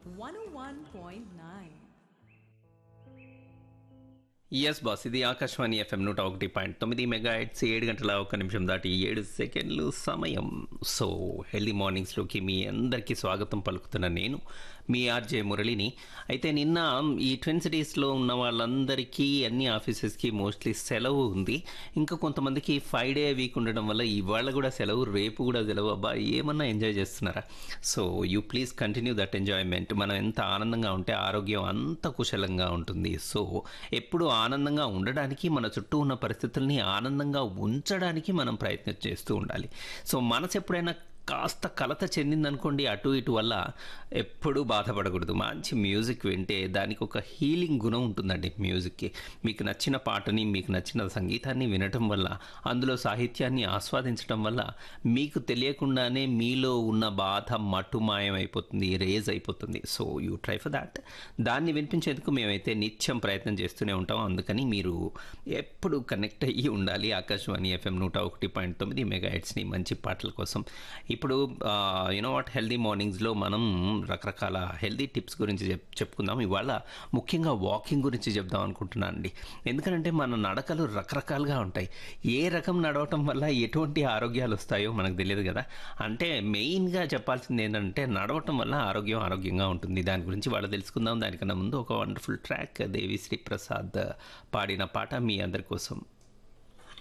101.9. Yes boss ఇది Akashvani FM నూట ఒకటి పాయింట్ తొమ్మిది మెగా ఎయిట్స్ ఏడు గంటల ఒక నిమిషం దాటి ఏడు సెకండ్లు సమయం సో హెల్దీ మార్నింగ్స్లోకి మీ అందరికీ స్వాగతం పలుకుతున్న నేను మీ ఆర్జే మురళిని అయితే నిన్న ఈ ట్విన్ సిటీస్లో ఉన్న వాళ్ళందరికీ అన్ని ఆఫీసెస్కి మోస్ట్లీ సెలవు ఉంది ఇంకా కొంతమందికి ఫైవ్ డే వీక్ ఉండడం వల్ల ఇవాళ కూడా సెలవు రేపు కూడా సెలవు అబ్బా ఏమన్నా ఎంజాయ్ చేస్తున్నారా so you please continue that enjoyment మనం ఎంత ఆనందంగా ఉంటే ఆరోగ్యం అంత కుశలంగా ఉంటుంది సో ఎప్పుడు ఆనందంగా ఉండడానికి మన చుట్టూ ఉన్న పరిస్థితుల్ని ఆనందంగా ఉంచడానికి మనం ప్రయత్నం చేస్తూ ఉండాలి సో మనసు ఎప్పుడైనా కాస్త కలత చెందిందనుకోండి అటు ఇటు వల్ల ఎప్పుడూ బాధపడకూడదు మంచి మ్యూజిక్ వింటే దానికి ఒక హీలింగ్ గుణం ఉంటుందండి మ్యూజిక్కి మీకు నచ్చిన పాటని మీకు నచ్చిన సంగీతాన్ని వినటం వల్ల అందులో సాహిత్యాన్ని ఆస్వాదించడం వల్ల మీకు తెలియకుండానే మీలో ఉన్న బాధ మట్టుమాయం అయిపోతుంది రేజ్ అయిపోతుంది so you try for that దాన్ని వినిపించేందుకు మేమైతే నిత్యం ప్రయత్నం చేస్తూనే ఉంటాం అందుకని మీరు ఎప్పుడు కనెక్ట్ అయ్యి ఉండాలి ఆకాశవాణి ఎఫ్ఎం నూట ఒకటి పాయింట్ తొమ్మిది మెగా హెడ్స్ని మంచి పాటల కోసం ఇప్పుడు యూనో వాట్ హెల్దీ మార్నింగ్స్లో మనం రకరకాల హెల్దీ టిప్స్ గురించి చెప్ చెప్పుకుందాం ఇవాళ ముఖ్యంగా వాకింగ్ గురించి చెప్దాం అనుకుంటున్నాను అండి ఎందుకంటే మన నడకలు రకరకాలుగా ఉంటాయి ఏ రకం నడవటం వల్ల ఎటువంటి ఆరోగ్యాలు వస్తాయో మనకు తెలియదు కదా అంటే మెయిన్గా చెప్పాల్సింది ఏంటంటే నడవటం వల్ల ఆరోగ్యం ఆరోగ్యంగా ఉంటుంది దాని గురించి వాళ్ళు తెలుసుకుందాం దానికన్నా ముందు ఒక వండర్ఫుల్ ట్రాక్ దేవిశ్రీ ప్రసాద్ పాడిన పాట మీ అందరి కోసం